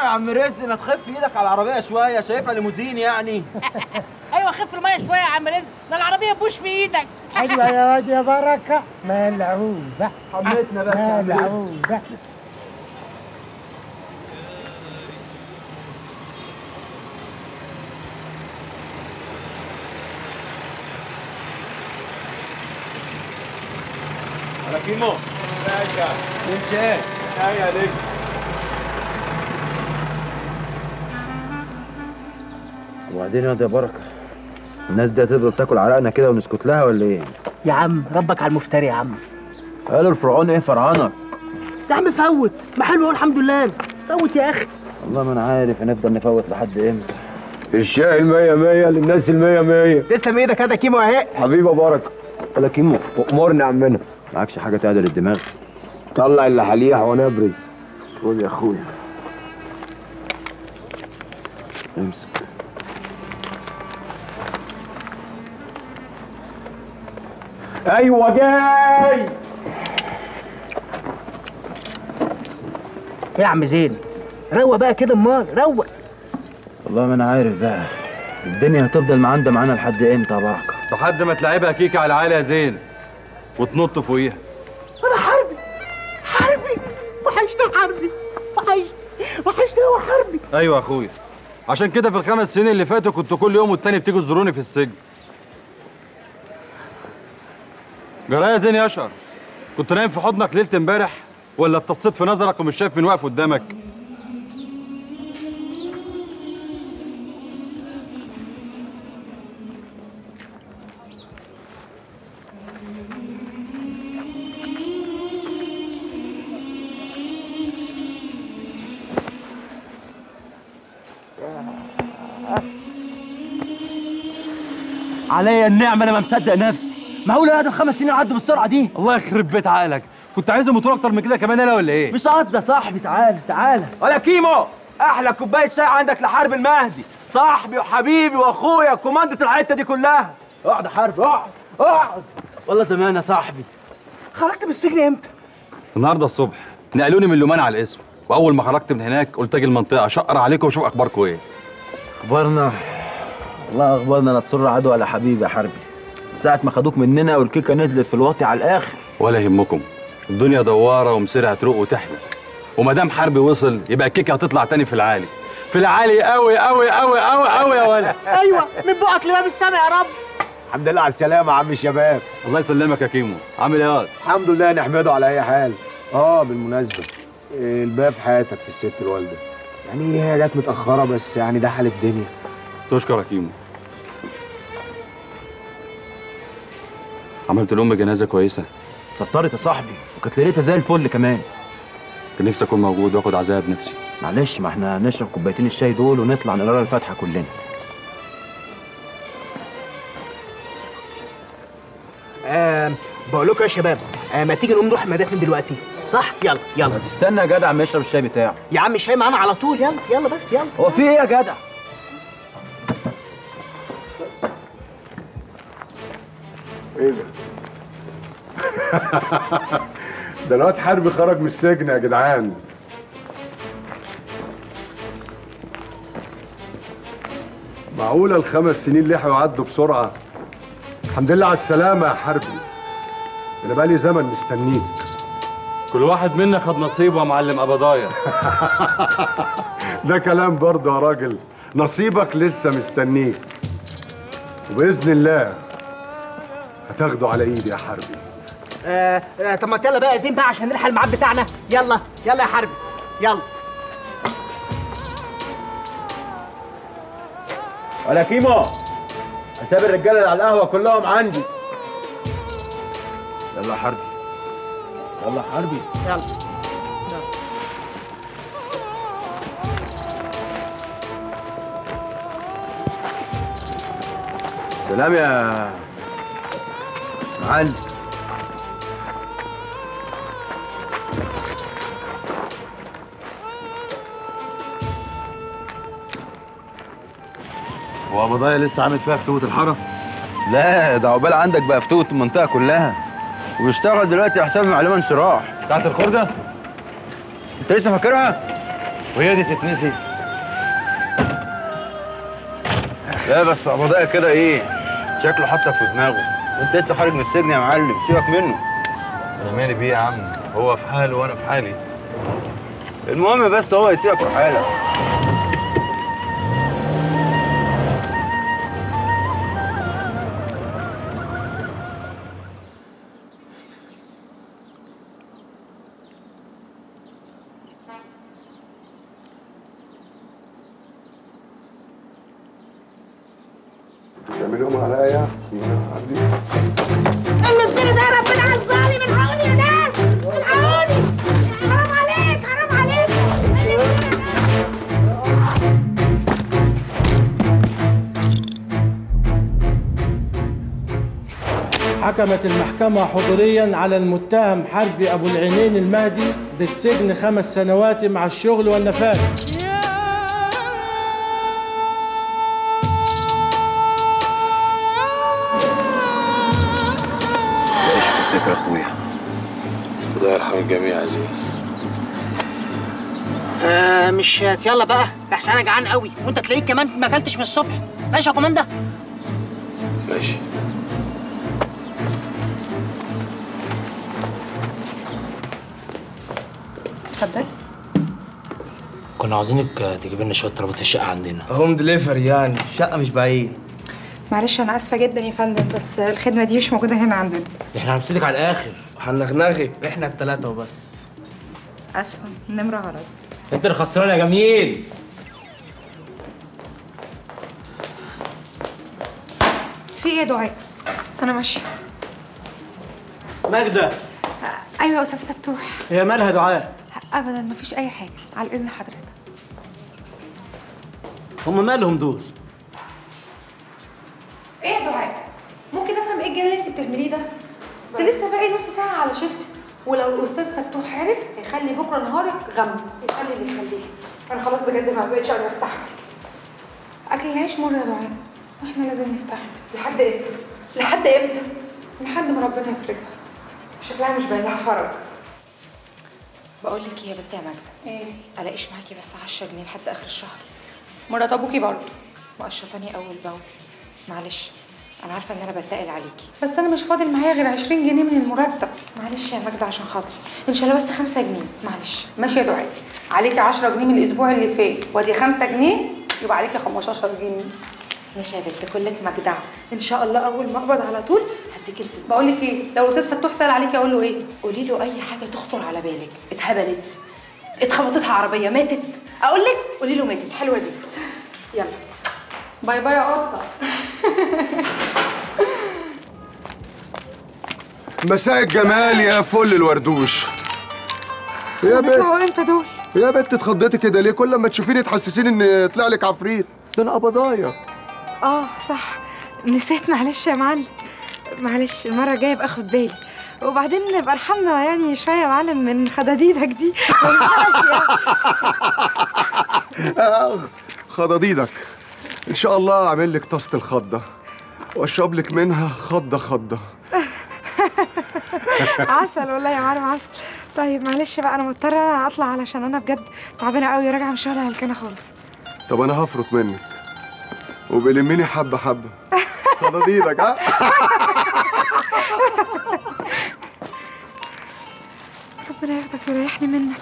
يا عم رزق ما تخف ايدك على العربيه شويه شايفها ليموزين يعني ايوه خف الميه شويه يا عم رزق ده العربيه بوش في ايدك ايوه يا واد يا بركه ملعوبه حميتنا بس يا عم رزق. ملعوبه على كيمو باشا تنسى ايه هاي يا نجم وبعدين يا دي بركه الناس دي هتفضل تاكل عرقنا كده ونسكت لها ولا ايه؟ يا عم ربك على المفتري يا عم قالوا الفرعون ايه فرعانك؟ يا عم فوت ما حلو أهو الحمد لله فوت يا اخي والله ما انا عارف هنفضل نفوت لحد امتى الشاي المية مية للناس المية مية تسلم ايدك يا كيمو اهي حبيبي يا بركة ولا كيمو أمرني عمنا معكش حاجه تعدل الدماغ طلع اللي حليح وانا ابرز خد يا اخويا امسك ايوه جاي ايه يا عم زين روق بقى كده امال روق والله ما انا عارف بقى الدنيا هتفضل معاندة معانا لحد امتى يا بركه؟ لحد ما تلعبها كيكه على العالي يا زين وتنط فوقيها انا حربي حربي وحشني حربي وحشني وحشني هو حربي ايوه يا اخويا عشان كده في الخمس سنين اللي فاتوا كنت كل يوم والتاني بتيجوا تزوروني في السجن جرايه زين يا اشقر كنت نايم في حضنك ليله امبارح ولا اتصيت في نظرك ومش شايف من واقف قدامك عليا النعمه انا ما مصدق نفسي معقول هذا الخمس سنين عدوا بالسرعه دي الله يخرب بيت عقلك كنت عايزهم يطولوا اكتر من كده كمان انا ولا ايه مش قصدي يا صاحبي تعالى تعالى ولا كيمو احلى كوبايه شاي عندك لحرب المهدي صاحبي وحبيبي واخويا كوماندة الحته دي كلها اقعد يا حرب اقعد اقعد والله زمان يا صاحبي خرجت من السجن امتى النهارده الصبح نقلوني من لومان على الاسم واول ما خرجت من هناك قلت اجي المنطقه اشقر عليكم واشوف اخباركم ايه اخبارنا والله اخبارنا لا تسر عدو ولا حبيبي يا حربي ساعة ما خدوك مننا والكيكة نزلت في الواطي على الآخر ولا يهمكم الدنيا دواره ومسيرها هتروق وتحلى وما دام حربي وصل يبقى الكيكه هتطلع تاني في العالي في العالي قوي قوي قوي قوي قوي يا ولد ايوه من بقك لباب السما يا رب الحمد لله على السلامة يا عم الشباب الله يسلمك يا كيمو عامل ايه يا واد؟ الحمد لله نحمده على أي حال اه بالمناسبة إيه الباقي في حياتك في الست الوالدة يعني هي جت متأخرة بس يعني ده حال الدنيا تشكر يا كيمو عملت لأم جنازة كويسة اتسطرت يا صاحبي وكانت ليلتها زي الفل كمان كان نفسي أكون موجود وآخد عذاب نفسي معلش ما احنا نشرب كوبايتين الشاي دول ونطلع نقرا الفاتحة كلنا آه بقول لكم يا شباب آه ما تيجي نقوم نروح المدافن دلوقتي صح يلا يلا تستنى يا جدع ما يشرب الشاي بتاعه يا عم الشاي معانا على طول يلا يلا بس يلا هو في ايه يا جدع ايه ده؟ ده الواد حربي خرج من السجن يا جدعان معقولة الخمس سنين لحقوا يعدوا بسرعة الحمد لله على السلامة يا حربي أنا بقالي زمن مستنيك كل واحد منا خد نصيبه يا معلم أبضايا ده كلام برضه يا راجل نصيبك لسه مستنيك وبإذن الله هتاخده على إيدي يا حربي آه آه طب ما يلا بقى يا زين بقى عشان نلحق الميعاد بتاعنا يلا يلا يا حربي يلا ولا كيمو اساب الرجاله اللي على القهوه كلهم عندي يلا يا حربي يلا يا حربي يلا سلام يا معلم هو أبضايا لسه عامل فيها فتوة الحارة لا ده عقبال عندك بقى فتوت المنطقه كلها وبيشتغل دلوقتي حساب معلومه انشراح بتاعت الخردة انت لسه فاكرها؟ وهي دي تتنسي لا بس قبضاء كده ايه شكله حطك في دماغه انت لسه خارج من السجن يا معلم سيبك منه انا مالي بيه يا عم هو في حاله وانا في حالي المهم بس هو يسيبك في حالك تعملهم عليا عندي اللي ازاي ده ربنا على الظالم الحقوني يا ناس الحقوني حرام عليك حرام عليك اللي ازاي ده؟ حكمت المحكمة حضوريا على المتهم حربي أبو العينين المهدي بالسجن خمس سنوات مع الشغل والنفاذ ايش تفتكر اخويا الله يرحم الجميع يا عزيز آه مش يلا بقى لحسن انا جعان قوي وانت تلاقيك كمان ما اكلتش من الصبح ماشي يا كوماندا ماشي اتفضل كنا عاوزينك تجيب لنا شويه طلبات في الشقه عندنا هوم دليفري يعني الشقة مش بعيد معلش انا اسفه جدا يا فندم بس الخدمه دي مش موجوده هنا عندنا احنا هنمسكك على الاخر هنغنغي احنا التلاتة وبس اسفه النمره غلط انت اللي خسران يا جميل في ايه يا دعاء انا ماشيه ماجدة آه، ايوه يا استاذ فتوح هي مالها دعاء ابدا مفيش اي حاجه على اذن حضرتك هم مالهم دول ايه يا دعاء ممكن افهم ايه الجنان اللي انت بتعمليه ده ده لسه باقي نص ساعه على شفت ولو الاستاذ فتوح عرف هيخلي بكره نهارك غم يخلي اللي يخليه انا خلاص بجد ما بقتش قادره استحمل اكل العيش مر يا دعاء واحنا لازم نستحمل لحد امتى لحد امتى لحد ما ربنا يفرجها شكلها مش باين لها فرج بقول لك ايه يا بنت يا ماجدة ايه الاقيش معاكي بس 10 جنيه لحد اخر الشهر مرات ابوكي برضه وقشطاني اول باول معلش انا عارفه ان انا بتقل عليكي بس انا مش فاضل معايا غير 20 جنيه من المرتب معلش يا ماجدة عشان خاطري ان شاء الله بس 5 جنيه معلش ماشي يا دعاء عليكي 10 جنيه من الاسبوع اللي فات وادي 5 جنيه يبقى عليكي 15 جنيه ماشي يا بنت كلك مجدعه ان شاء الله اول ما اقبض على طول هديكي الفلوس بقول لك ايه لو الاستاذ فتوح سال عليكي اقول له ايه قولي له اي حاجه تخطر على بالك اتهبلت اتخبطتها عربيه ماتت اقول لك قولي له ماتت حلوه دي يلا باي باي يا قطه مساء الجمال يا فل الوردوش يا بنت بيطلعوا امتى دول يا بنت اتخضيتي كده ليه كل ما تشوفيني تحسسيني ان طلع لك عفريت ده انا قبضايا اه صح نسيت معلش يا معلم معلش المره الجايه ابقى اخد بالي وبعدين نبقى ارحمنا يعني شويه يا معلم من خداديدك دي ما ينفعش يعني. آه، خضاضيدك ان شاء الله اعمل لك طاسه الخضه واشرب لك منها خضه خضه عسل والله يا معلم عسل طيب معلش بقى انا مضطره انا اطلع علشان انا بجد تعبانه قوي راجعه من الشغل هلكانه خالص طب انا هفرط منك وبلمني حبه حبه خضاضيدك ها ربنا ياخدك ويريحني منك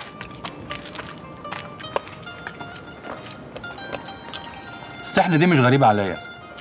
السحنه دي مش غريبه عليا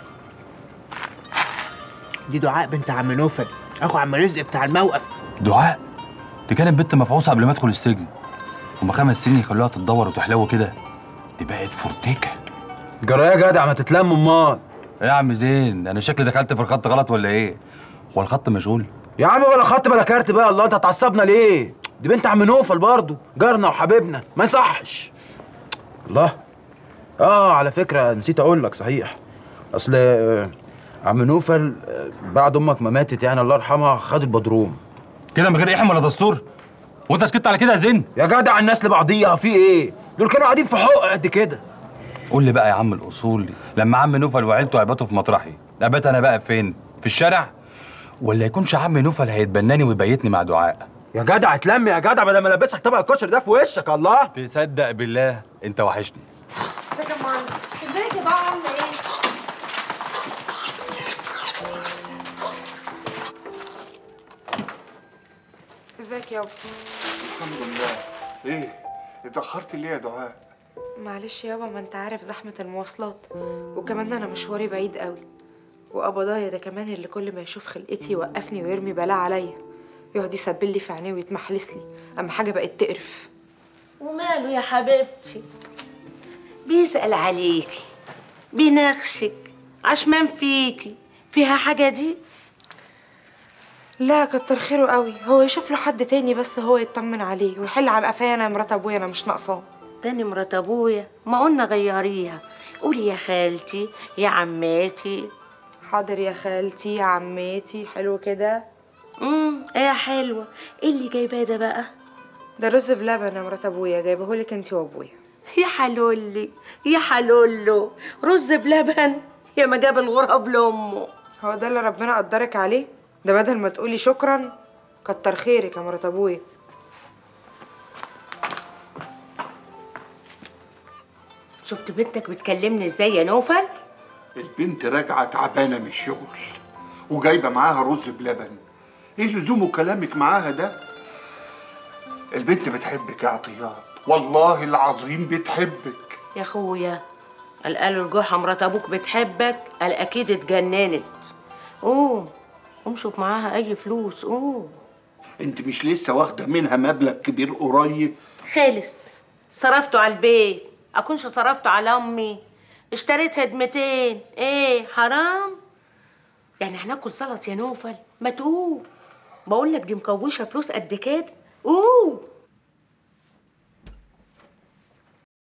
دي دعاء بنت عم نوفل اخو عم رزق بتاع الموقف دعاء دي كانت بنت مفعوصه قبل ما ادخل السجن هما خمس سنين يخلوها تتدور وتحلو كده دي بقت فورتيكا جرى يا جدع ما تتلم امال ايه يا عم زين انا شكلي دخلت في الخط غلط ولا ايه هو الخط مشغول يا عم بلا خط بلا كارت بقى الله انت هتعصبنا ليه دي بنت عم نوفل برضه جارنا وحبيبنا ما يصحش الله اه على فكره نسيت اقول لك صحيح اصل آه، عم نوفل آه، بعد امك ما ماتت يعني الله يرحمها خد البدروم كده من غير احم ولا دستور وانت سكت على كده يا زين يا جدع الناس لبعضيها في ايه دول كانوا قاعدين في حق قد كده قول لي بقى يا عم الاصول لما عم نوفل وعيلته هيباتوا في مطرحي ابات انا بقى فين في الشارع ولا يكونش عم نوفل هيتبناني ويبيتني مع دعاء يا جدع اتلم يا جدع بدل ما البسك طبق الكشري ده في وشك الله تصدق بالله انت وحشني ازيك يا معلم ازيك يا بقى عامله ايه ازيك يابا الحمد لله ايه اتاخرت ليه يا دعاء معلش يابا ما انت عارف زحمة المواصلات وكمان انا مشواري بعيد قوي وقبضايا ده كمان اللي كل ما يشوف خلقتي يوقفني ويرمي بلاء عليا يقعد يسبل لي في عينيه ويتمحلس لي اما حاجة بقت تقرف وماله يا حبيبتي بيسأل عليكي بيناقشك عشمان فيكي فيها حاجة دي لا كتر خيره قوي هو يشوف له حد تاني بس هو يطمن عليه ويحل عن قفايا انا مرات ابويا انا مش ناقصاه تاني مرات ابويا ما قلنا غيريها قولي يا خالتي يا عماتي حاضر يا خالتي يا عماتي حلو كده امم ايه يا حلوه ايه اللي جايباه ده بقى ده رز بلبن يا مرات ابويا جايبهولك انتي وابويا يا حلولي يا حلولو رز بلبن يا ما جاب الغراب لامه هو ده اللي ربنا قدرك عليه ده بدل ما تقولي شكرا كتر خيرك يا مرات ابويا شفت بنتك بتكلمني ازاي يا نوفل البنت راجعه تعبانه من الشغل وجايبه معاها رز بلبن ايه لزوم كلامك معاها ده البنت بتحبك يا عطيات والله العظيم بتحبك يا اخويا قال قالوا الجحا مرات ابوك بتحبك قال اكيد اتجننت قوم قوم شوف معاها اي فلوس قوم انت مش لسه واخده منها مبلغ كبير قريب خلص صرفته على البيت اكونش صرفته على امي اشتريت هدمتين ايه حرام يعني هناكل سلط يا نوفل ما تقوم بقول لك دي مكوشه فلوس قد كده قوم